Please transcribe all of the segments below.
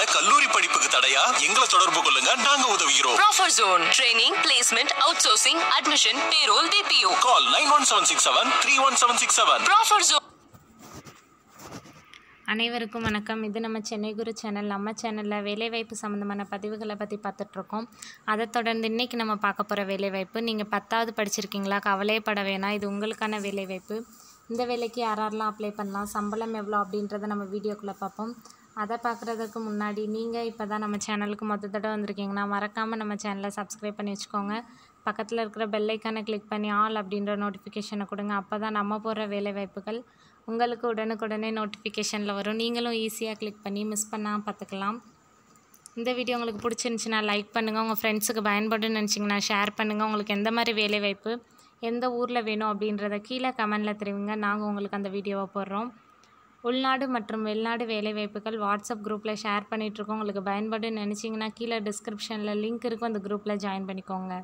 நல்ல கல்லூரி படிப்புக்கு தடையா எங்களை தொடர்பு கொள்ளுங்க நாங்க உதவுகிறோம் ப்ராஃபர் ஜோன் training placement outsourcing admission payroll DPO call nine one seven six seven three one seven six seven ப்ராஃபர் ஜோன் அனைவருக்கும் வணக்கம் இது நம்ம சென்னை குரு சேனல் நம்ம சேனலில் வேலைவாய்ப்பு சம்மந்தமான பதிவுகளை பற்றி பார்த்துட்ருக்கோம் அதை தொடர்ந்து இன்றைக்கி நம்ம பார்க்க போகிற வேலைவாய்ப்பு நீங்கள் பத்தாவது படிச்சிருக்கீங்களா கவலையப்பட வேணாம் இது உங்களுக்கான வேலைவாய்ப்பு இந்த வேலைக்கு யார் யாரெல்லாம் அப்ளை பண்ணலாம் சம்பளம் எவ்வளோ அப்படின்றத நம்ம வீடியோக்குள்ளே பார்ப்போம் அதை பார்க்குறதுக்கு முன்னாடி நீங்கள் இப்போ தான் நம்ம சேனலுக்கு மொத்த தடவை வந்திருக்கீங்கன்னா மறக்காமல் நம்ம சேனலை சப்ஸ்கிரைப் பண்ணி வச்சுக்கோங்க பக்கத்தில் இருக்கிற பெல் ஐக்கானை கிளிக் பண்ணி ஆல் அப்படின்ற நோட்டிஃபிகேஷனை கொடுங்க அப்போ தான் நம்ம போடுற வேலைவாய்ப்புகள் உங்களுக்கு உடனுக்குடனே நோட்டிஃபிகேஷனில் வரும் நீங்களும் ஈஸியாக கிளிக் பண்ணி மிஸ் பண்ணாமல் பார்த்துக்கலாம் இந்த வீடியோ உங்களுக்கு பிடிச்சிருந்துச்சுன்னா லைக் பண்ணுங்கள் உங்கள் ஃப்ரெண்ட்ஸுக்கு பயன்படுன்னு நினச்சிங்கன்னா ஷேர் பண்ணுங்கள் உங்களுக்கு எந்த மாதிரி வேலைவாய்ப்பு எந்த ஊரில் வேணும் அப்படின்றத கீழே கமெண்டில் தெரிவிங்க நாங்கள் உங்களுக்கு அந்த வீடியோவை போடுறோம் உள்நாடு மற்றும் வெளிநாடு வேலைவாய்ப்புகள் வாட்ஸ்அப் குரூப்பில் ஷேர் பண்ணிகிட்ருக்கோம் உங்களுக்கு பயன்படுன்னு நினச்சிங்கன்னா கீழே டிஸ்கிரிப்ஷனில் லிங்க் இருக்கும் அந்த குரூப்பில் ஜாயின் பண்ணிக்கோங்க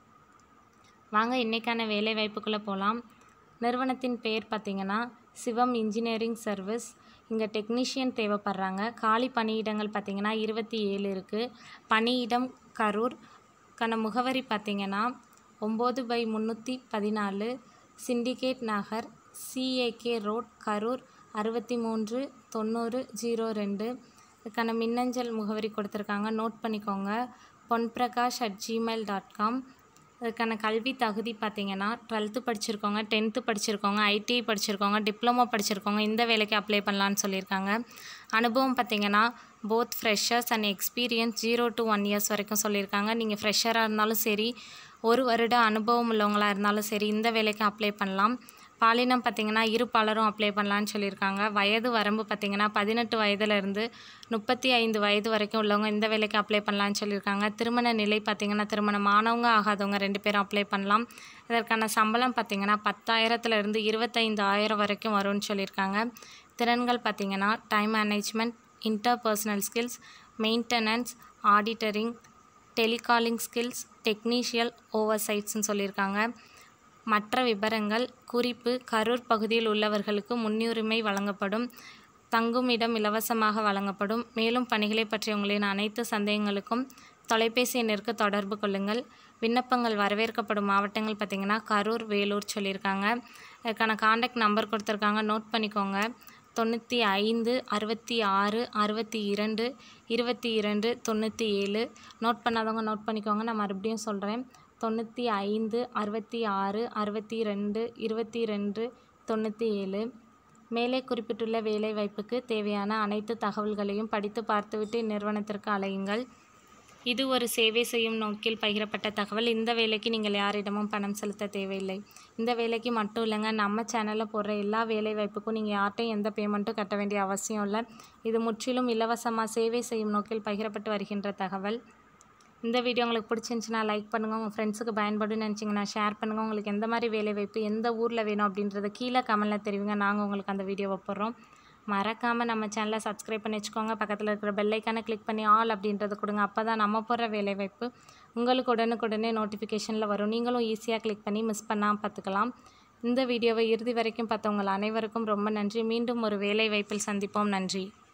வாங்க இன்றைக்கான வேலைவாய்ப்புக்குள்ளே போகலாம் நிறுவனத்தின் பெயர் பார்த்திங்கன்னா சிவம் இன்ஜினியரிங் சர்வீஸ் இங்கே டெக்னீஷியன் தேவைப்படுறாங்க காலி பணியிடங்கள் பார்த்திங்கன்னா இருபத்தி ஏழு இருக்குது பணியிடம் கரூர் கான முகவரி பார்த்திங்கன்னா ஒம்பது பை முந்நூற்றி பதினாலு Syndicate Nagar CAK road Karur அறுபத்தி மூன்று தொண்ணூறு ஜீரோ ரெண்டு இதுக்கான மின்னஞ்சல் முகவரி கொடுத்துருக்காங்க நோட் பண்ணிக்கோங்க Ponprakash at Gmail dot com அதுக்கான கல்வி தகுதி பார்த்தீங்கன்னா டுவெல்த்து படிச்சிருக்கோங்க டென்த்து படிச்சிருக்கோங்க ஐடிஐ படிச்சிருக்கோங்க டிப்ளமோ படிச்சிருக்கோங்க இந்த வேலைக்கு அப்ளை பண்ணலான்னு சொல்லியிருக்காங்க அனுபவம் பார்த்தீங்கன்னா both freshers and experience zero to one years வரைக்கும் சொல்லியிருக்காங்க நீங்கள் ஃப்ரெஷராக இருந்தாலும் சரி ஒரு வருட அனுபவம் உள்ளவங்களாக இருந்தாலும் சரி இந்த வேலைக்கு அப்ளை பண்ணலாம் பாலினம் பார்த்திங்கன்னா இரு பலரும் அப்ளை பண்ணலான்னு சொல்லியிருக்காங்க வயது வரம்பு பார்த்திங்கன்னா பதினெட்டு வயதுலேருந்து முப்பத்தி ஐந்து வயது வரைக்கும் உள்ளவங்க இந்த வேலைக்கு அப்ளை பண்ணலான்னு சொல்லியிருக்காங்க திருமண நிலை பார்த்திங்கன்னா திருமணம் ஆனவங்க ஆகாதவங்க ரெண்டு பேரும் அப்ளை பண்ணலாம் இதற்கான சம்பளம் பார்த்திங்கன்னா பத்தாயிரத்துலேருந்து இருபத்தைந்து ஆயிரம் வரைக்கும் வரும்னு சொல்லியிருக்காங்க திறன்கள் பார்த்திங்கன்னா time management interpersonal skills maintenance ஆடிட்டரிங் டெலிகாலிங் ஸ்கில்ஸ் டெக்னீஷியல் ஓவர்சைட்ஸ்னு சொல்லியிருக்காங்க மற்ற விவரங்கள் குறிப்பு கரூர் பகுதியில் உள்ளவர்களுக்கு முன்னுரிமை வழங்கப்படும் தங்குமிடம் இலவசமாக வழங்கப்படும் மேலும் பணிகளை பற்றிய உங்களின் அனைத்து சந்தேகங்களுக்கும் தொலைபேசி எண்ணிற்கு தொடர்பு கொள்ளுங்கள் விண்ணப்பங்கள் வரவேற்கப்படும் மாவட்டங்கள் பார்த்திங்கன்னா கரூர் வேலூர் சொல்லியிருக்காங்க அதுக்கான காண்டாக்ட் நம்பர் கொடுத்துருக்காங்க நோட் பண்ணிக்கோங்க தொண்ணூற்றி ஐந்து அறுபத்தி ஆறு அறுபத்தி இரண்டு இருபத்தி இரண்டு தொண்ணூற்றி ஏழு நோட் பண்ணாதவங்க நோட் பண்ணிக்கோங்க நான் மறுபடியும் சொல்கிறேன் தொண்ணூற்றி ஐந்து அறுபத்தி ஆறு அறுபத்தி ரெண்டு இருபத்தி ரெண்டு தொண்ணூற்றி ஏழு மேலே குறிப்பிட்டுள்ள வேலைவாய்ப்புக்கு தேவையான அனைத்து தகவல்களையும் படித்து பார்த்துவிட்டு இந்நிறுவனத்திற்கு அலையுங்கள் இது ஒரு சேவை செய்யும் நோக்கில் பகிரப்பட்ட தகவல் இந்த வேலைக்கு நீங்கள் யாரிடமும் பணம் செலுத்த தேவையில்லை இந்த வேலைக்கு மட்டும் இல்லைங்க நம்ம சேனலில் போடுற எல்லா வேலை வாய்ப்புக்கும் நீங்கள் யார்ட்டையும் எந்த பேமெண்ட்டும் கட்ட வேண்டிய அவசியம் இல்லை இது முற்றிலும் இலவசமாக சேவை செய்யும் நோக்கில் பகிரப்பட்டு வருகின்ற தகவல் இந்த வீடியோ உங்களுக்கு பிடிச்சிருந்துச்சுன்னா லைக் பண்ணுங்கள் உங்கள் ஃப்ரெண்ட்ஸுக்கு பயன்படும் நினச்சிங்கன்னா ஷேர் பண்ணுங்கள் உங்களுக்கு எந்த மாதிரி வேலை வாய்ப்பு எந்த ஊரில் வேணும் அப்படின்றத கீழே கமெண்டில் தெரிவிங்க நாங்கள் உங்களுக்கு அந்த வீடியோவை போடுறோம் மறக்காமல் நம்ம சேனலை சப்ஸ்கிரைப் பண்ணி வச்சுக்கோங்க பக்கத்தில் இருக்கிற பெல்லைக்கானை கிளிக் பண்ணி ஆல் அப்படின்றத கொடுங்க அப்போ தான் நம்ம போடுற வேலைவாய்ப்பு உங்களுக்கு உடனுக்குடனே நோட்டிஃபிகேஷனில் வரும் நீங்களும் ஈஸியாக கிளிக் பண்ணி மிஸ் பண்ணாமல் பார்த்துக்கலாம் இந்த வீடியோவை இறுதி வரைக்கும் பார்த்தவங்கள் அனைவருக்கும் ரொம்ப நன்றி மீண்டும் ஒரு வேலை வாய்ப்பில் சந்திப்போம் நன்றி